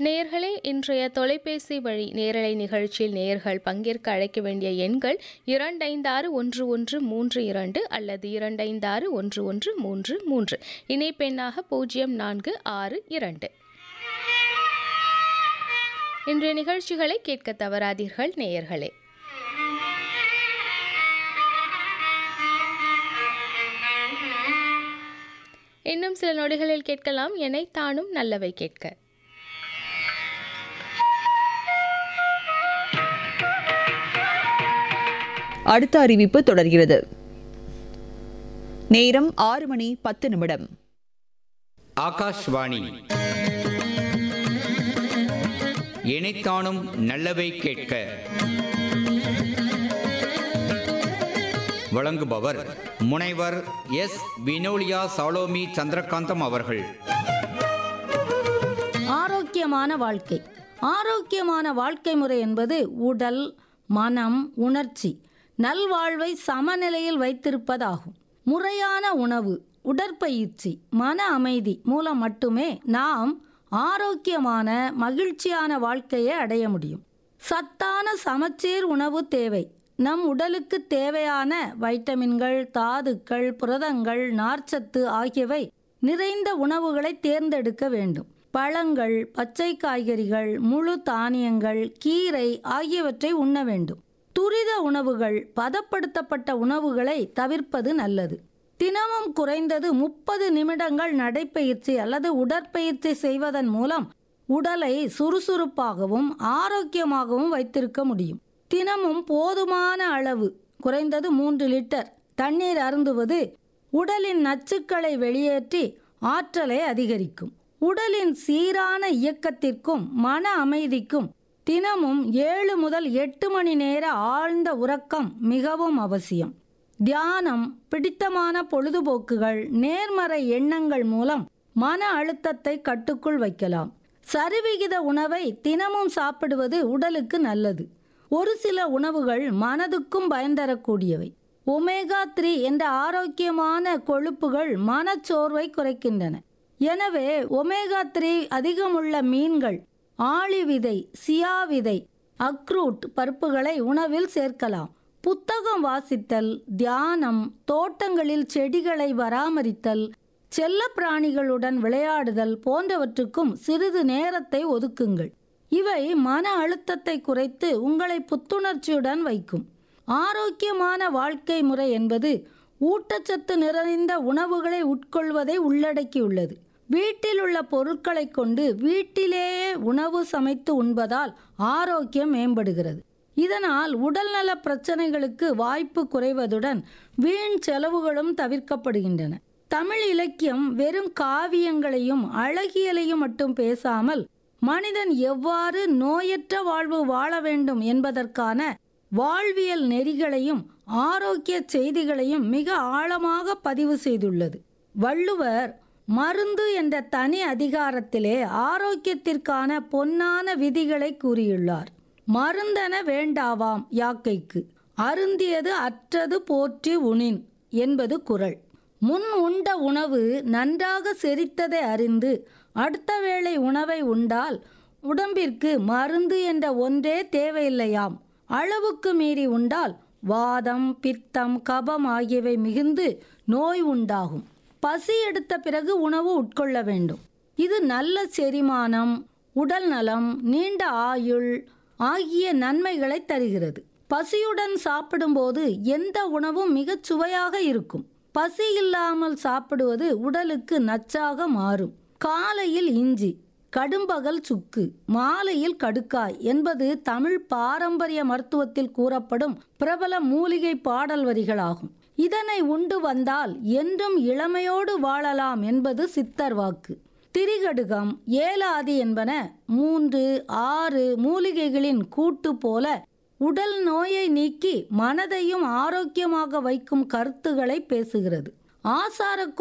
நேர்களே இன்றைய தொலைபேசி வழி நேரலை நிகழ்ச்சியில் நேர்கள் பங்கேற்க அழைக்க வேண்டிய எண்கள் இரண்டைந்தாறு ஒன்று ஒன்று மூன்று இரண்டு அல்லது இரண்டைந்தாறு ஒன்று ஒன்று மூன்று மூன்று இணைப்பெண்ணாக பூஜ்ஜியம் நான்கு ஆறு இரண்டு இன்றைய நிகழ்ச்சிகளை கேட்க தவறாதீர்கள் நேயர்களே இன்னும் சில நொடிகளில் கேட்கலாம் என்னை தானும் நல்லவை கேட்க அடுத்த அறிவிப்பு தொடர்கிறது நேரம் ஆறு மணி பத்து நிமிடம் ஆகாஷ்வாணி இணைத்தானும் நல்லவை கேட்க வழங்குபவர் முனைவர் எஸ் வினோலியா சாலோமி சந்திரகாந்தம் அவர்கள் ஆரோக்கியமான வாழ்க்கை ஆரோக்கியமான வாழ்க்கை முறை என்பது உடல் மனம் உணர்ச்சி நல்வாழ்வை சமநிலையில் வைத்திருப்பதாகும் முறையான உணவு உடற்பயிற்சி மன அமைதி மூலம் மட்டுமே நாம் ஆரோக்கியமான மகிழ்ச்சியான வாழ்க்கையை அடைய முடியும் சத்தான சமச்சீர் உணவு தேவை நம் உடலுக்கு தேவையான வைட்டமின்கள் தாதுக்கள் புரதங்கள் நார்ச்சத்து ஆகியவை நிறைந்த உணவுகளை தேர்ந்தெடுக்க வேண்டும் பழங்கள் பச்சை காய்கறிகள் முழு தானியங்கள் கீரை ஆகியவற்றை உண்ண வேண்டும் துரித உணவுகள் பதப்படுத்தப்பட்ட உணவுகளை தவிர்ப்பது நல்லது தினமும் குறைந்தது முப்பது நிமிடங்கள் நடைப்பயிற்சி அல்லது உடற்பயிற்சி செய்வதன் மூலம் உடலை சுறுசுறுப்பாகவும் ஆரோக்கியமாகவும் வைத்திருக்க முடியும் தினமும் போதுமான அளவு குறைந்தது மூன்று லிட்டர் தண்ணீர் அருந்துவது உடலின் நச்சுக்களை வெளியேற்றி ஆற்றலை அதிகரிக்கும் உடலின் சீரான இயக்கத்திற்கும் மன அமைதிக்கும் தினமும் ஏழு முதல் எட்டு மணி நேர ஆழ்ந்த உறக்கம் மிகவும் அவசியம் தியானம் பிடித்தமான பொழுதுபோக்குகள் நேர்மறை எண்ணங்கள் மூலம் மன அழுத்தத்தை கட்டுக்குள் வைக்கலாம் சரிவிகித உணவை தினமும் சாப்பிடுவது உடலுக்கு நல்லது ஒரு சில உணவுகள் மனதுக்கும் பயன் தரக்கூடியவை ஒமேகா த்ரீ என்ற ஆரோக்கியமான கொழுப்புகள் மனச்சோர்வை குறைக்கின்றன எனவே ஒமேகா த்ரீ அதிகமுள்ள மீன்கள் ஆளி விதை சியா விதை அக்ரூட் பருப்புகளை உணவில் சேர்க்கலாம் புத்தகம் வாசித்தல் தியானம் தோட்டங்களில் செடிகளை பராமரித்தல் செல்ல பிராணிகளுடன் விளையாடுதல் போன்றவற்றுக்கும் சிறிது நேரத்தை ஒதுக்குங்கள் இவை மன அழுத்தத்தை குறைத்து உங்களை புத்துணர்ச்சியுடன் வைக்கும் ஆரோக்கியமான வாழ்க்கை முறை என்பது ஊட்டச்சத்து நிறைந்த உணவுகளை உட்கொள்வதை உள்ளடக்கியுள்ளது வீட்டில் உள்ள பொருட்களை கொண்டு வீட்டிலேயே உணவு சமைத்து உண்பதால் ஆரோக்கியம் மேம்படுகிறது இதனால் உடல்நல பிரச்சனைகளுக்கு வாய்ப்பு குறைவதுடன் வீண் செலவுகளும் தவிர்க்கப்படுகின்றன தமிழ் இலக்கியம் வெறும் காவியங்களையும் அழகியலையும் மட்டும் பேசாமல் மனிதன் எவ்வாறு நோயற்ற வாழ்வு வாழ வேண்டும் என்பதற்கான வாழ்வியல் நெறிகளையும் ஆரோக்கிய செய்திகளையும் மிக ஆழமாக பதிவு செய்துள்ளது வள்ளுவர் மருந்து என்ற தனி அதிகாரத்திலே ஆரோக்கியத்திற்கான பொன்னான விதிகளை கூறியுள்ளார் மருந்தென வேண்டாவாம் யாக்கைக்கு அருந்தியது அற்றது போற்றி உணின் என்பது குரல் முன் உண்ட உணவு நன்றாக செரித்ததை அறிந்து அடுத்த வேளை உணவை உண்டால் உடம்பிற்கு மருந்து என்ற ஒன்றே தேவையில்லையாம் அளவுக்கு மீறி உண்டால் வாதம் பித்தம் கபம் ஆகியவை மிகுந்து நோய் உண்டாகும் பசி எடுத்த பிறகு உணவு உட்கொள்ள வேண்டும் இது நல்ல செரிமானம் உடல் நலம் நீண்ட ஆயுள் ஆகிய நன்மைகளை தருகிறது பசியுடன் சாப்பிடும்போது எந்த உணவும் மிகச் சுவையாக இருக்கும் பசி இல்லாமல் சாப்பிடுவது உடலுக்கு நச்சாக மாறும் காலையில் இஞ்சி கடும்பகல் சுக்கு மாலையில் கடுக்காய் என்பது தமிழ் பாரம்பரிய மருத்துவத்தில் கூறப்படும் பிரபல மூலிகை பாடல் வரிகளாகும் இதனை உண்டு வந்தால் என்றும் இளமையோடு வாழலாம் என்பது சித்தர் வாக்கு திரிகடுகம் ஏலாதி என்பன மூன்று ஆறு மூலிகைகளின் கூட்டு போல உடல் நோயை நீக்கி மனதையும் ஆரோக்கியமாக வைக்கும் கருத்துக்களை பேசுகிறது ஆசார